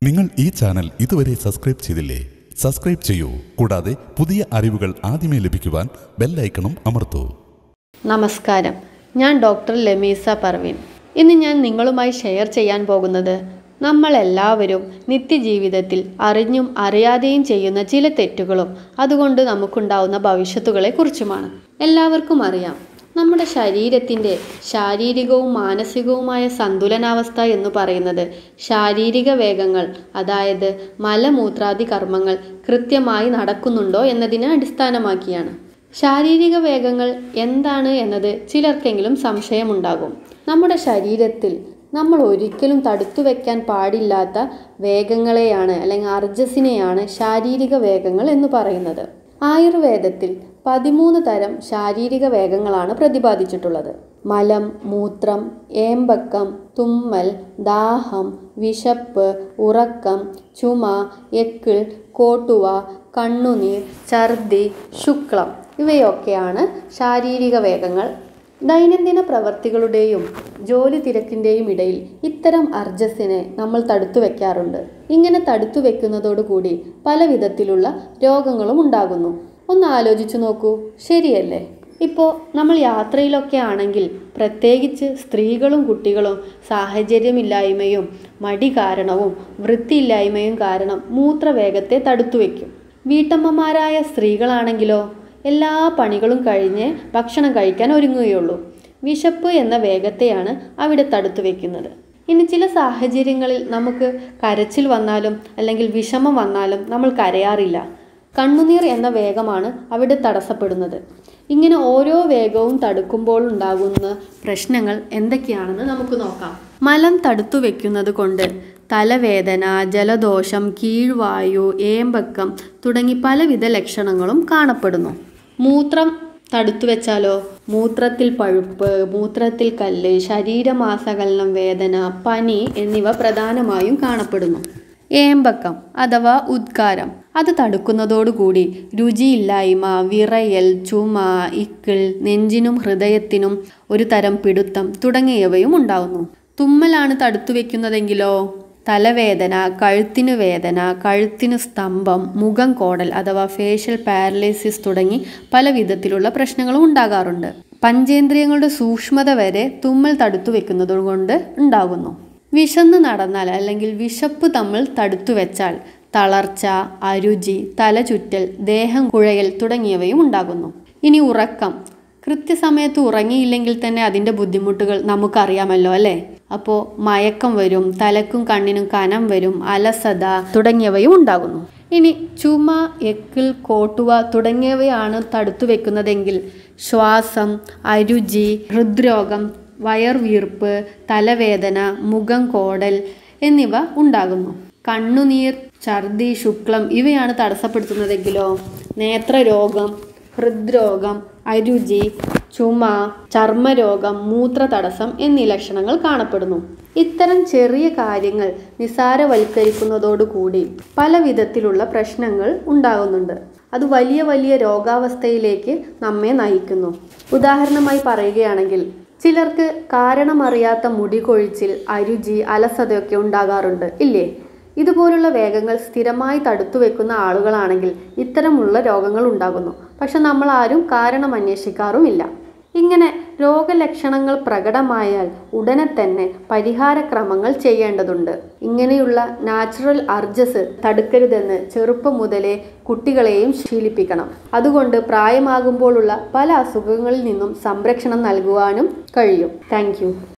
നിങ്ങൾ ഈ ചാനൽ ഇതുവരെ സബ്സ്ക്രൈബ് ചെയ്തില്ലേ സബ്സ്ക്രൈബ് ചെയ്യൂ കൂടാതെ പുതിയ അറിവുകൾ ആദ്യമേ ലഭിക്കുവാൻ ബെല്ലൈക്കണും അമർത്തൂ നമസ്കാരം ഞാൻ ഡോക്ടർ ലമീസ പർവീൻ ഇന്ന് ഞാൻ നിങ്ങളുമായി ഷെയർ ചെയ്യാൻ പോകുന്നത് നമ്മളെല്ലാവരും നിത്യജീവിതത്തിൽ അറിഞ്ഞും അറിയാതെയും ചെയ്യുന്ന ചില തെറ്റുകളും അതുകൊണ്ട് നമുക്കുണ്ടാവുന്ന ഭവിഷ്യത്തുകളെ കുറിച്ചുമാണ് എല്ലാവർക്കും അറിയാം നമ്മുടെ ശരീരത്തിൻ്റെ ശാരീരികവും മാനസികവുമായ സന്തുലനാവസ്ഥ എന്ന് പറയുന്നത് ശാരീരിക വേഗങ്ങൾ അതായത് മലമൂത്രാദി കർമ്മങ്ങൾ കൃത്യമായി നടക്കുന്നുണ്ടോ എന്നതിനെ അടിസ്ഥാനമാക്കിയാണ് ശാരീരിക വേഗങ്ങൾ എന്താണ് എന്നത് ചിലർക്കെങ്കിലും സംശയമുണ്ടാകും നമ്മുടെ ശരീരത്തിൽ നമ്മൾ ഒരിക്കലും തടുത്തു വെക്കാൻ പാടില്ലാത്ത വേഗങ്ങളെയാണ് അല്ലെങ്കിൽ അർജസിനെയാണ് ശാരീരിക വേഗങ്ങൾ എന്ന് പറയുന്നത് ആയുർവേദത്തിൽ പതിമൂന്ന് തരം ശാരീരിക വേഗങ്ങളാണ് പ്രതിപാദിച്ചിട്ടുള്ളത് മലം മൂത്രം ഏമ്പക്കം തുമ്മൽ ദാഹം വിശപ്പ് ഉറക്കം ചുമ എക്കിൾ കോട്ടുവ കണ്ണുനീർ ഛർദി ശുക്ലം ഇവയൊക്കെയാണ് ശാരീരിക വേഗങ്ങൾ ദൈനംദിന പ്രവർത്തികളുടെയും ജോലി തിരക്കിൻ്റെയും ഇടയിൽ ഇത്തരം അർജസിനെ നമ്മൾ തടുത്തു വെക്കാറുണ്ട് ഇങ്ങനെ തടുത്തു വെക്കുന്നതോടുകൂടി പല വിധത്തിലുള്ള രോഗങ്ങളും ഉണ്ടാകുന്നു ഒന്ന് ആലോചിച്ചു നോക്കൂ ശരിയല്ലേ ഇപ്പോൾ നമ്മൾ യാത്രയിലൊക്കെ ആണെങ്കിൽ പ്രത്യേകിച്ച് സ്ത്രീകളും കുട്ടികളും സാഹചര്യമില്ലായ്മയും മടി കാരണവും വൃത്തിയില്ലായ്മയും കാരണം മൂത്രവേഗത്തെ തടുത്തു വയ്ക്കും വീട്ടമ്മമാരായ സ്ത്രീകളാണെങ്കിലോ എല്ലാ പണികളും കഴിഞ്ഞ് ഭക്ഷണം കഴിക്കാൻ ഒരുങ്ങുകയുള്ളൂ വിശപ്പ് എന്ന വേഗത്തെയാണ് അവിടെ തടുത്തു വെക്കുന്നത് ഇനി ചില സാഹചര്യങ്ങളിൽ നമുക്ക് കരച്ചിൽ വന്നാലും അല്ലെങ്കിൽ വിഷമം വന്നാലും നമ്മൾ കരയാറില്ല കണ്ണുനീർ എന്ന വേഗമാണ് അവിടെ തടസ്സപ്പെടുന്നത് ഇങ്ങനെ ഓരോ വേഗവും തടുക്കുമ്പോൾ ഉണ്ടാകുന്ന പ്രശ്നങ്ങൾ എന്തൊക്കെയാണെന്ന് നമുക്ക് നോക്കാം മലം തടുത്തു വെക്കുന്നത് കൊണ്ട് തലവേദന ജലദോഷം കീഴ്വായു ഏമ്പക്കം തുടങ്ങി പലവിധ ലക്ഷണങ്ങളും കാണപ്പെടുന്നു മൂത്രം തടുത്തു വെച്ചാലോ മൂത്രത്തിൽ പഴുപ്പ് മൂത്രത്തിൽ കല്ല് ശരീരമാസകലനം വേദന പനി എന്നിവ പ്രധാനമായും കാണപ്പെടുന്നു ഏമ്പക്കം അഥവാ ഉദ്കാരം അത് തടുക്കുന്നതോടുകൂടി രുചിയില്ലായ്മ വിറയൽ ചുമ ഇക്കിൾ നെഞ്ചിനും ഹൃദയത്തിനും ഒരു തരം പിടുത്തം തുടങ്ങിയവയും ഉണ്ടാകുന്നു തുമ്മലാണ് തടുത്തു വെക്കുന്നതെങ്കിലോ തലവേദന കഴുത്തിന് വേദന കഴുത്തിന് സ്തംഭം മുഖം കോടൽ അഥവാ ഫേഷ്യൽ പാരലൈസിസ് തുടങ്ങി പല വിധത്തിലുള്ള പ്രശ്നങ്ങളും ഉണ്ടാകാറുണ്ട് പഞ്ചേന്ദ്രിയങ്ങളുടെ സൂക്ഷ്മത വരെ തുമ്മൽ തടുത്തു വെക്കുന്നത് കൊണ്ട് ഉണ്ടാകുന്നു വിശന്ന് നടന്നാൽ അല്ലെങ്കിൽ വിശപ്പ് തമ്മിൽ തടുത്തു വെച്ചാൽ തളർച്ച അരുചി തലചുറ്റൽ ദേഹം കുഴയൽ തുടങ്ങിയവയും ഉണ്ടാകുന്നു ഇനി ഉറക്കം കൃത്യസമയത്ത് ഉറങ്ങിയില്ലെങ്കിൽ തന്നെ അതിൻ്റെ ബുദ്ധിമുട്ടുകൾ നമുക്കറിയാമല്ലോ അല്ലേ അപ്പോൾ മയക്കം വരും തലക്കും കണ്ണിനും കനം വരും അലസത തുടങ്ങിയവയും ഉണ്ടാകുന്നു ഇനി ചുമ എക്കിൾ കോട്ടുവ തുടങ്ങിയവയാണ് തടുത്തു വെക്കുന്നതെങ്കിൽ ശ്വാസം അരുചി ഹൃദ്രോഗം വയർവീർപ്പ് തലവേദന മുഖം കോടൽ എന്നിവ ഉണ്ടാകുന്നു കണ്ണുനീർ ഛർദി ശുക്ലം ഇവയാണ് തടസ്സപ്പെടുത്തുന്നതെങ്കിലോ നേത്രരോഗം ഹൃദ്രോഗം അരുചി ചുമ ചർമ്മരോഗം മൂത്രതടസ്സം എന്നീ ലക്ഷണങ്ങൾ കാണപ്പെടുന്നു ഇത്തരം ചെറിയ കാര്യങ്ങൾ നിസാരവൽക്കരിക്കുന്നതോടുകൂടി പല വിധത്തിലുള്ള പ്രശ്നങ്ങൾ ഉണ്ടാകുന്നുണ്ട് അത് വലിയ വലിയ രോഗാവസ്ഥയിലേക്ക് നമ്മെ നയിക്കുന്നു ഉദാഹരണമായി പറയുകയാണെങ്കിൽ ചിലർക്ക് കാരണമറിയാത്ത മുടി കൊഴിച്ചിൽ അരുചി അലസതയൊക്കെ ഉണ്ടാകാറുണ്ട് ഇല്ലേ ഇതുപോലുള്ള വേഗങ്ങൾ സ്ഥിരമായി തടുത്തു വെക്കുന്ന ആളുകളാണെങ്കിൽ ഇത്തരമുള്ള രോഗങ്ങൾ ഉണ്ടാകുന്നു പക്ഷെ നമ്മൾ ആരും കാരണം അന്വേഷിക്കാറുമില്ല ഇങ്ങനെ രോഗലക്ഷണങ്ങൾ പ്രകടമായാൽ ഉടനെ തന്നെ പരിഹാരക്രമങ്ങൾ ചെയ്യേണ്ടതുണ്ട് ഇങ്ങനെയുള്ള നാച്ചുറൽ അർജസ് തടുക്കരുതെന്ന് ചെറുപ്പം മുതലേ കുട്ടികളെയും ശീലിപ്പിക്കണം അതുകൊണ്ട് പ്രായമാകുമ്പോഴുള്ള പല അസുഖങ്ങളിൽ നിന്നും സംരക്ഷണം നൽകുവാനും കഴിയും താങ്ക്